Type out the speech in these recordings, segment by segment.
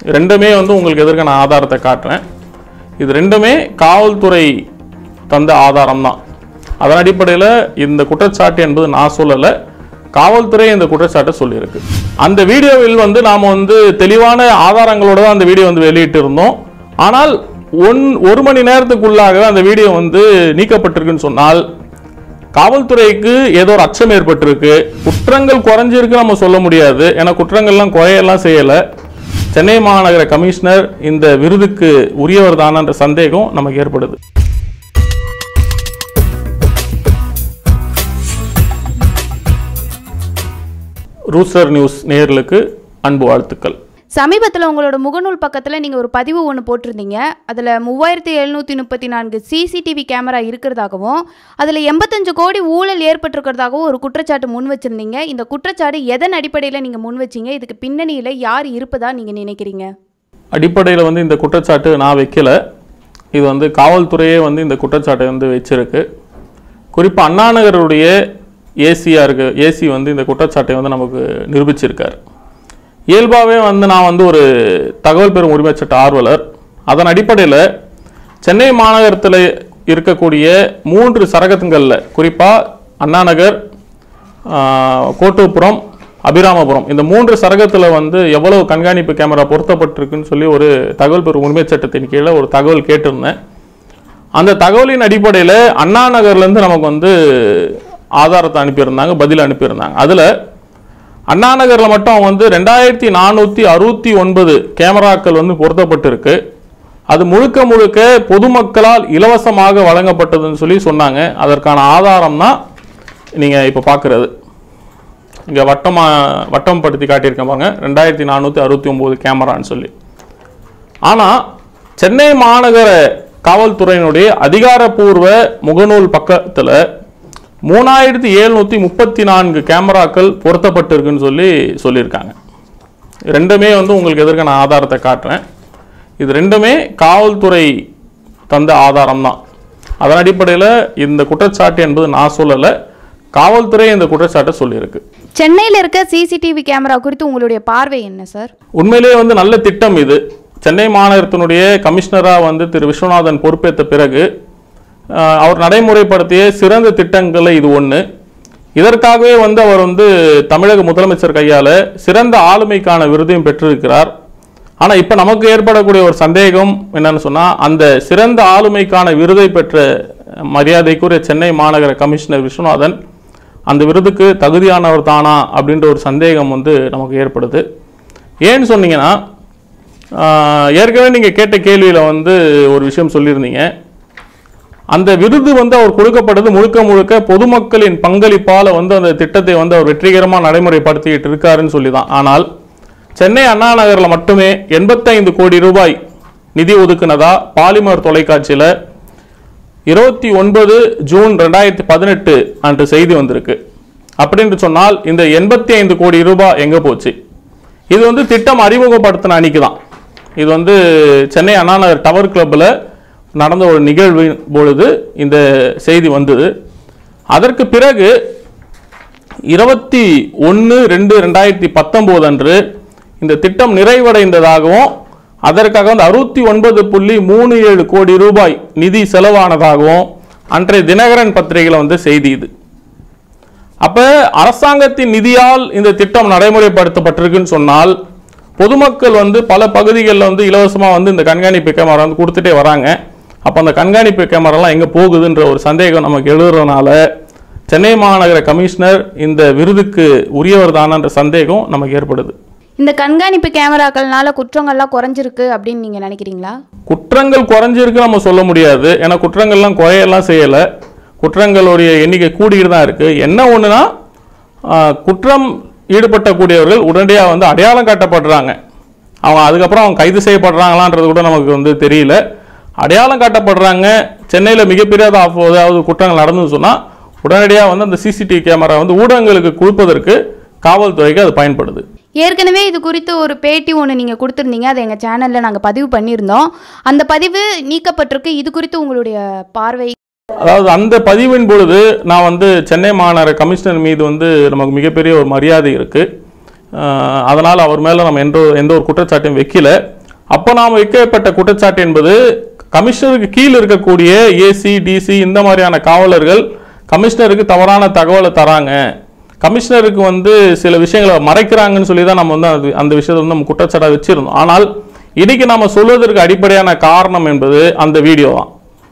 ரெண்டுமே வந்து உங்களுக்கு எதிர்க்க நான் ஆதாரத்தை காட்டுறேன் இது ரெண்டுமே காவல்துறை தந்த ஆதாரம் தான் அதன் அடிப்படையில் இந்த குற்றச்சாட்டு என்பது நான் சொல்லலை காவல்துறை இந்த குற்றச்சாட்டை சொல்லியிருக்கு அந்த வீடியோவில் வந்து நாம் வந்து தெளிவான ஆதாரங்களோட தான் அந்த வீடியோ வந்து வெளியிட்டு இருந்தோம் ஆனால் ஒன் ஒரு மணி நேரத்துக்குள்ளாக அந்த வீடியோ வந்து நீக்கப்பட்டிருக்குன்னு சொன்னால் காவல்துறைக்கு ஏதோ ஒரு அச்சம் ஏற்பட்டிருக்கு குற்றங்கள் குறைஞ்சிருக்கு நம்ம சொல்ல முடியாது ஏன்னா குற்றங்கள்லாம் குறையெல்லாம் செய்யலை சென்னை மாநகர கமிஷனர் இந்த விருதுக்கு உரியவர் தானன்ற சந்தேகம் நமக்கு ஏற்படுது ரூசர் நியூஸ் நேயர்களுக்கு அன்பு வாழ்த்துக்கள் சமீபத்தில் உங்களோட முகநூல் பக்கத்தில் நீங்கள் ஒரு பதிவு ஒன்று போட்டிருந்தீங்க அதில் மூவாயிரத்தி எழுநூற்றி முப்பத்தி நான்கு சிசிடிவி கேமரா இருக்கிறதாகவும் அதில் எண்பத்தஞ்சு கோடி ஊழல் ஏற்பட்டிருக்கிறதாகவும் ஒரு குற்றச்சாட்டு முன் வச்சுருந்தீங்க இந்த குற்றச்சாட்டு எதன் அடிப்படையில் நீங்கள் முன் வச்சீங்க இதுக்கு பின்னணியில் யார் இருப்பதா நீங்கள் நினைக்கிறீங்க அடிப்படையில் வந்து இந்த குற்றச்சாட்டு நான் வைக்கல இது வந்து காவல்துறையே வந்து இந்த குற்றச்சாட்டை வந்து வச்சிருக்கு குறிப்பாக அண்ணாநகருடைய ஏசியாக இருக்கு ஏசி வந்து இந்த குற்றச்சாட்டை வந்து நமக்கு நிரூபிச்சிருக்கார் இயல்பாகவே வந்து நான் வந்து ஒரு தகவல் பெறும் உரிமை சட்ட ஆர்வலர் அதன் அடிப்படையில் சென்னை மாநகரத்தில் இருக்கக்கூடிய மூன்று சரகத்துங்களில் குறிப்பாக அண்ணாநகர் ஆஹ், கோட்டூர்புரம் அபிராமபுரம் இந்த மூன்று சரகத்தில் வந்து எவ்வளவு கண்காணிப்பு கேமரா பொருத்தப்பட்டிருக்குன்னு சொல்லி ஒரு தகவல் பெறும் உரிமை சட்டத்தின் கீழே ஒரு தகவல் கேட்டிருந்தேன் அந்த தகவலின் அடிப்படையில் அண்ணா நகர்லேருந்து நமக்கு வந்து ஆதாரத்தை அனுப்பியிருந்தாங்க பதில் அனுப்பியிருந்தாங்க அதில் அண்ணா நகரில் மட்டும் அவங்க வந்து ரெண்டாயிரத்தி நானூற்றி அறுபத்தி ஒன்பது கேமராக்கள் வந்து பொருத்தப்பட்டிருக்கு அது முழுக்க முழுக்க பொதுமக்களால் இலவசமாக வழங்கப்பட்டதுன்னு சொல்லி சொன்னாங்க அதற்கான ஆதாரம் தான் நீங்கள் இப்போ பார்க்குறது இங்கே வட்டமாக வட்டம் படுத்தி காட்டியிருக்கேன் பாருங்க ரெண்டாயிரத்தி நானூற்றி அறுபத்தி ஒம்பது கேமரான்னு சொல்லி ஆனால் சென்னை மாநகர காவல்துறையினுடைய அதிகாரப்பூர்வ முகநூல் பக்கத்தில் மூணாயிரத்தி எழுநூற்றி முப்பத்தி நான்கு கேமராக்கள் பொருத்தப்பட்டிருக்குன்னு சொல்லி சொல்லியிருக்காங்க ரெண்டுமே வந்து உங்களுக்கு எதிர்க்க நான் ஆதாரத்தை காட்டுறேன் இது ரெண்டுமே காவல்துறை தந்த ஆதாரம் தான் அதன் அடிப்படையில் இந்த குற்றச்சாட்டு என்பது நான் சொல்லலை காவல்துறை இந்த குற்றச்சாட்டை சொல்லியிருக்கு சென்னையில் இருக்க சிசிடிவி கேமரா குறித்து உங்களுடைய பார்வை என்ன சார் உண்மையிலேயே வந்து நல்ல திட்டம் இது சென்னை மாநகரத்தினுடைய கமிஷனராக வந்து திரு விஸ்வநாதன் பொறுப்பேற்ற பிறகு ஆஹ், அவர் நடைமுறைப்படுத்திய சிறந்த திட்டங்களில் இது ஒன்று இதற்காகவே வந்து அவர் வந்து தமிழக முதலமைச்சர் கையால் சிறந்த ஆளுமைக்கான விருதையும் பெற்றிருக்கிறார் ஆனால் இப்போ நமக்கு ஏற்படக்கூடிய ஒரு சந்தேகம் என்னன்னு சொன்னால் அந்த சிறந்த ஆளுமைக்கான விருதை பெற்ற மரியாதைக்குரிய சென்னை மாநகர கமிஷனர் விஸ்வநாதன் அந்த விருதுக்கு தகுதியானவர் தானா அப்படின்ற ஒரு சந்தேகம் வந்து நமக்கு ஏற்படுது ஏன்னு சொன்னீங்கன்னா ஆஹ், ஏற்கனவே நீங்கள் கேட்ட கேள்வியில் வந்து ஒரு விஷயம் சொல்லியிருந்தீங்க அந்த விருது வந்து அவர் கொடுக்கப்பட்டது முழுக்க முழுக்க பொதுமக்களின் பங்களிப்பால் வந்து அந்த திட்டத்தை வந்து அவர் வெற்றிகரமாக நடைமுறைப்படுத்திக்கிட்டு இருக்காருன்னு சொல்லி தான் ஆனால் சென்னை அண்ணா நகரில் மட்டுமே எண்பத்தைந்து கோடி ரூபாய் நிதி ஒதுக்குனதா பாலிமர் தொலைக்காட்சியில் இருபத்தி ஒன்பது ஜூன் ரெண்டாயிரத்தி பதினெட்டு அன்று செய்தி வந்திருக்கு அப்படின்னு சொன்னால் இந்த எண்பத்தி ஐந்து கோடி ரூபாய் எங்கே போச்சு இது வந்து திட்டம் அறிமுகப்படுத்தின அன்னைக்கு தான் இது வந்து சென்னை அண்ணாநகர் டவர் கிளப்பில் நடந்த ஒரு நிகழ்வின் பொழுது இந்த செய்தி வந்தது அதற்கு பிறகு இருபத்தி ஒன்று ரெண்டு ரெண்டாயிரத்தி பத்தொம்போது அன்று இந்த திட்டம் நிறைவடைந்ததாகவும் அதற்காக வந்து அறுபத்தி ஒன்பது புள்ளி மூணு ஏழு கோடி ரூபாய் நிதி செலவானதாகவும் அன்றைய தினகரன் பத்திரிகையில் வந்து செய்தி இது அப்ப அரசாங்கத்தின் நிதியால் இந்த திட்டம் நடைமுறைப்படுத்தப்பட்டிருக்குன்னு சொன்னால் பொதுமக்கள் வந்து பல பகுதிகளில் வந்து இலவசமாக வந்து இந்த கண்காணிப்பு கேமரா வந்து கொடுத்துட்டே வராங்க அப்போ அந்த கண்காணிப்பு கேமராலாம் எங்கே போகுதுன்ற ஒரு சந்தேகம் நமக்கு எழுதுறதுனால சென்னை மாநகர கமிஷனர் இந்த விருதுக்கு உரியவர் தானன்ற சந்தேகம் நமக்கு ஏற்படுது இந்த கண்காணிப்பு கேமராக்கள்னால குற்றங்கள்லாம் குறைஞ்சிருக்கு அப்படின்னு நீங்கள் நினைக்கிறீங்களா குற்றங்கள் குறைஞ்சிருக்கு நம்ம சொல்ல முடியாது ஏன்னா குற்றங்கள்லாம் குறையெல்லாம் செய்யலை குற்றங்களுடைய எண்ணிக்கை கூடிக்கிட்டு தான் இருக்குது என்ன ஒன்றுனா குற்றம் ஈடுபட்டக்கூடியவர்கள் உடனடியாக வந்து அடையாளம் காட்டப்படுறாங்க அவங்க அதுக்கப்புறம் அவங்க கைது செய்யப்படுறாங்களான்றது கூட நமக்கு வந்து தெரியல அடையாளம் காட்டப்படுறாங்க சென்னையில் மிகப்பெரிய ஆஃப் ஏதாவது குற்றங்கள் நடந்துன்னு சொன்னால் உடனடியாக வந்து அந்த சிசிடிவி கேமரா வந்து ஊடகங்களுக்கு கொடுப்பதற்கு காவல்துறைக்கு அது பயன்படுது ஏற்கனவே இது குறித்து ஒரு பேட்டி ஒன்று நீங்கள் கொடுத்துருந்தீங்க அதை எங்கள் சேனலில் நாங்கள் பதிவு பண்ணியிருந்தோம் அந்த பதிவு நீக்கப்பட்டிருக்கு இது குறித்து உங்களுடைய பார்வை அதாவது அந்த பதிவின் பொழுது நான் வந்து சென்னை மாநகர கமிஷனர் மீது வந்து நமக்கு மிகப்பெரிய ஒரு மரியாதை இருக்குது அஹ், அதனால் அவர் மேலே நம்ம எந்த ஒரு- எந்த ஒரு குற்றச்சாட்டையும் வைக்கல அப்போ நாம் வைக்கப்பட்ட குற்றச்சாட்டு என்பது கமிஷனருக்கு கீழ் இருக்கக்கூடிய ஏசி டிசி இந்த மாதிரியான காவலர்கள் கமிஷனருக்கு தவறான தகவலை தராங்க கமிஷனருக்கு வந்து சில விஷயங்களை மறைக்கிறாங்கன்னு சொல்லி தான் நம்ம வந்து அது அந்த விஷயத்தை வந்து நம்ம குற்றச்சாட்டாக வச்சிருந்தோம் ஆனால் இன்னைக்கு நம்ம சொல்வதற்கு அடிப்படையான காரணம் என்பது அந்த வீடியோ தான்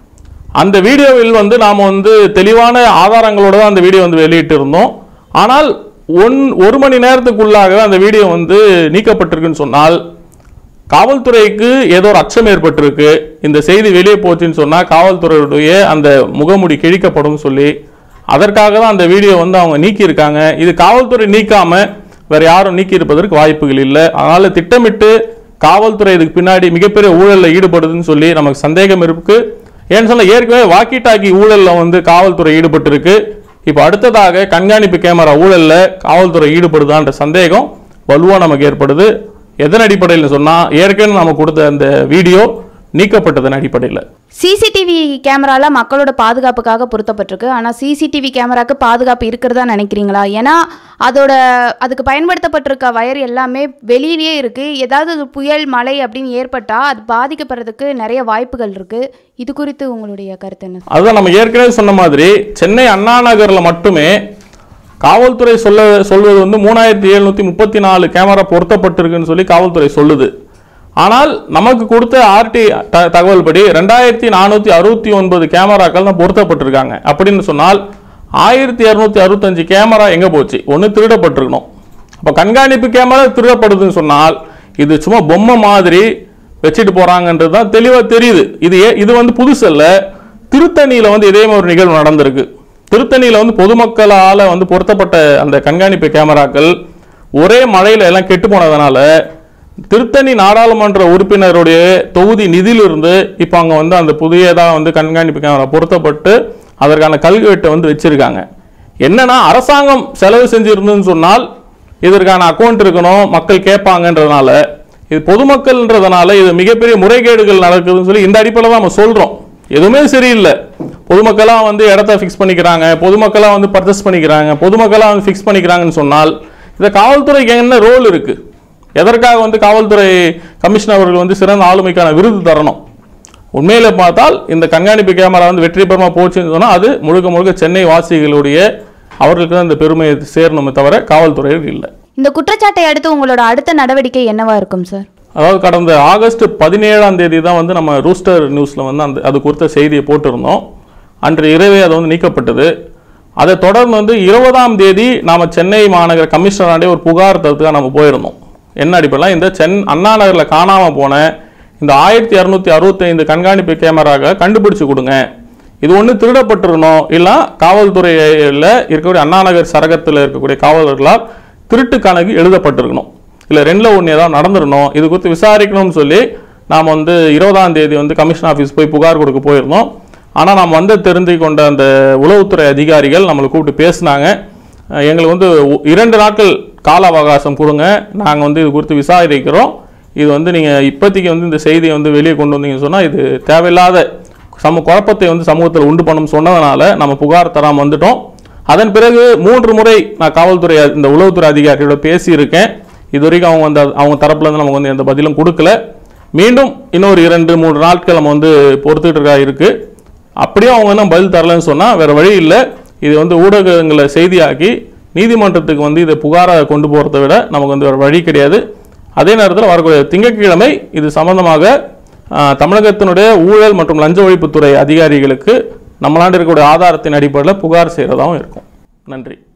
அந்த வீடியோவில் வந்து நாம் வந்து தெளிவான ஆதாரங்களோட தான் அந்த வீடியோ வந்து வெளியிட்டு இருந்தோம் ஆனால் ஒன் ஒரு மணி நேரத்துக்குள்ளாக அந்த வீடியோ வந்து நீக்கப்பட்டிருக்குன்னு சொன்னால் காவல்துறைக்கு ஏதோ ஒரு அச்சம் ஏற்பட்டிருக்கு இந்த செய்தி வெளியே போச்சுன்னு சொன்னால் காவல்துறையுடைய அந்த முகமுடி கிழிக்கப்படும் சொல்லி அதற்காக தான் அந்த வீடியோ வந்து அவங்க நீக்கியிருக்காங்க இது காவல்துறை நீக்காம வேற யாரும் நீக்கி இருப்பதற்கு வாய்ப்புகள் இல்லை அதனால திட்டமிட்டு காவல்துறை இதுக்கு பின்னாடி மிகப்பெரிய ஊழலில் ஈடுபடுதுன்னு சொல்லி நமக்கு சந்தேகம் இருக்கு ஏன்னு சொன்னா ஏற்கனவே வாக்கி டாக்கி ஊழல்ல வந்து காவல்துறை ஈடுபட்டு இருக்கு இப்போ அடுத்ததாக கண்காணிப்பு கேமரா ஊழல்ல காவல்துறை ஈடுபடுதான்ற சந்தேகம் வலுவா நமக்கு ஏற்படுது எதன் அடிப்படையில் சொன்னா ஏற்கனவே நம்ம கொடுத்த அந்த வீடியோ நீக்கப்பட்டதன் அடிப்படையில் சிசிடிவி கேமரால மக்களோட பாதுகாப்புக்காக பொருத்தப்பட்டிருக்கு ஆனால் சிசிடிவி கேமராக்கு பாதுகாப்பு இருக்கிறதா நினைக்கிறீங்களா ஏன்னா அதோட அதுக்கு பயன்படுத்தப்பட்டிருக்க வயர் எல்லாமே வெளியிலேயே இருக்கு ஏதாவது ஒரு புயல் மழை அப்படின்னு ஏற்பட்டால் அது பாதிக்கப்படுறதுக்கு நிறைய வாய்ப்புகள் இருக்கு இது குறித்து உங்களுடைய கருத்து என்ன அதுதான் நம்ம ஏற்கனவே சொன்ன மாதிரி சென்னை அண்ணா நகர்ல மட்டுமே காவல்துறை சொல்ல சொல்வது வந்து மூணாயிரத்தி எழுநூத்தி முப்பத்தி நாலு கேமரா பொருத்தப்பட்டிருக்குன்னு சொல்லி காவல்துறை சொல்லுது ஆனால் நமக்கு கொடுத்த ஆர்டி தகவல் படி ரெண்டாயிரத்தி நானூற்றி அறுபத்தி ஒன்பது கேமராக்கள் தான் பொருத்தப்பட்டிருக்காங்க அப்படின்னு சொன்னால் ஆயிரத்தி இரநூத்தி அறுபத்தஞ்சு கேமரா எங்கே போச்சு ஒன்று திருடப்பட்டிருக்கணும் அப்போ கண்காணிப்பு கேமரா திருடப்படுதுன்னு சொன்னால் இது சும்மா பொம்மை மாதிரி வச்சுட்டு போறாங்கன்றது தான் தெளிவாக தெரியுது இது ஏ- இது வந்து புதுசு இல்ல திருத்தணியில் வந்து இதே மாதிரி ஒரு நிகழ்வு நடந்திருக்கு திருத்தணியில் வந்து பொதுமக்களால் வந்து பொருத்தப்பட்ட அந்த கண்காணிப்பு கேமராக்கள் ஒரே மழையில எல்லாம் கெட்டு போனதுனால திருத்தணி நாடாளுமன்ற உறுப்பினருடைய தொகுதி நிதியிலிருந்து இப்போ அங்கே வந்து அந்த புதியதாக வந்து கண்காணிப்பு கேமரா பொருத்தப்பட்டு அதற்கான கல்வெட்டை வந்து வச்சிருக்காங்க என்னன்னா அரசாங்கம் செலவு செஞ்சிருந்துன்னு சொன்னால் இதற்கான அக்கௌண்ட் இருக்கணும் மக்கள் கேட்பாங்கன்றதுனால இது பொதுமக்கள்ன்றதுனால இது மிகப்பெரிய முறைகேடுகள் நடக்குதுன்னு சொல்லி இந்த அடிப்படையில் தான் நம்ம சொல்றோம் எதுவுமே சரியில்லை பொதுமக்களாக வந்து இடத்த ஃபிக்ஸ் பண்ணிக்கிறாங்க பொதுமக்களாக வந்து பர்ச்சேஸ் பண்ணிக்கிறாங்க பொதுமக்களாக வந்து ஃபிக்ஸ் பண்ணிக்கிறாங்கன்னு சொன்னால் இதை காவல்துறைக்கு என்ன ரோல் இருக்கு எதற்காக வந்து காவல்துறை கமிஷனர் அவர்கள் வந்து சிறந்த ஆளுமைக்கான விருது தரணும் உண்மையில பார்த்தால் இந்த கண்காணிப்பு கேமரா வந்து வெற்றிகரமாக போச்சுன்னு சொன்னால் அது முழுக்க முழுக்க சென்னை வாசிகளுடைய அவர்களுக்கு தான் இந்த பெருமையை சேரணுமே தவிர காவல்துறையிற்கு இல்லை இந்த குற்றச்சாட்டை அடுத்து உங்களோட அடுத்த நடவடிக்கை என்னவா இருக்கும் சார் அதாவது கடந்த ஆகஸ்ட் பதினேழாம் தேதி தான் வந்து நம்ம ரூஸ்டர் நியூஸில் வந்து அந்த அது குறித்த செய்தியை போட்டிருந்தோம் அன்று இரவே அது வந்து நீக்கப்பட்டது அதை தொடர்ந்து வந்து இருபதாம் தேதி நாம் சென்னை மாநகர கமிஷனராண்டே ஒரு புகார் தரத்துக்காக நம்ம போயிருந்தோம் என்ன அடிப்படையில் இந்த சென் அண்ணா நகரில் காணாமல் போன இந்த ஆயிரத்தி இரநூத்தி அறுபத்தைந்து கண்காணிப்பு கேமராவை கண்டுபிடிச்சு கொடுங்க இது ஒன்று திருடப்பட்டிருக்கணும் இல்லை காவல்துறையில் இருக்கக்கூடிய அண்ணா நகர் சரகத்தில் இருக்கக்கூடிய காவலர்களால் திருட்டு கணக்கு எழுதப்பட்டிருக்கணும் இல்லை ரெண்டில் ஒன்று ஏதாவது நடந்துடணும் இது குறித்து விசாரிக்கணும்னு சொல்லி நாம் வந்து இருபதாம் தேதி வந்து கமிஷன் ஆஃபீஸ் போய் புகார் கொடுக்க போயிருந்தோம் ஆனால் நாம் வந்து தெரிந்து கொண்ட அந்த உளவுத்துறை அதிகாரிகள் நம்மளை கூப்பிட்டு பேசினாங்க அஹ் எங்களுக்கு வந்து ஒ- இரண்டு நாட்கள் கால அவகாசம் கொடுங்க நாங்கள் வந்து இது குறித்து விசாரிக்கிறோம் இது வந்து நீங்கள் இப்போதைக்கு வந்து இந்த செய்தியை வந்து வெளியே கொண்டு வந்தீங்கன்னு சொன்னால் இது தேவையில்லாத சம குழப்பத்தை வந்து சமூகத்தில் உண்டு பண்ணும் சொன்னதுனால நம்ம புகார் தராமல் வந்துட்டோம் அதன் பிறகு மூன்று முறை நான் காவல்துறை அ- இந்த உளவுத்துறை அதிகாரியோட பேசியிருக்கேன் இது வரைக்கும் அவங்க வந்து அவங்க தரப்புல இருந்து நமக்கு வந்து எந்த பதிலும் கொடுக்கல மீண்டும் இன்னொரு இரண்டு மூன்று நாட்கள் நம்ம வந்து பொறுத்துட்டு இருக்கா இருக்கு அப்படியும் அவங்க இன்னும் பதில் தரலன்னு சொன்னால் வேற வழி இல்லை இது வந்து ஊடகங்களை செய்தியாக்கி நீதிமன்றத்துக்கு வந்து இதை புகாராக கொண்டு போகிறத விட நமக்கு வந்து வேற வழி கிடையாது அதே நேரத்தில் வரக்கூடிய திங்கட்கிழமை இது சம்பந்தமாக ஆஹ், தமிழகத்தினுடைய ஊழல் மற்றும் லஞ்ச ஒழிப்புத்துறை அதிகாரிகளுக்கு நம்மளாண்டு இருக்கக்கூடிய ஆதாரத்தின் அடிப்படையில் புகார் செய்கிறதாவும் இருக்கும் நன்றி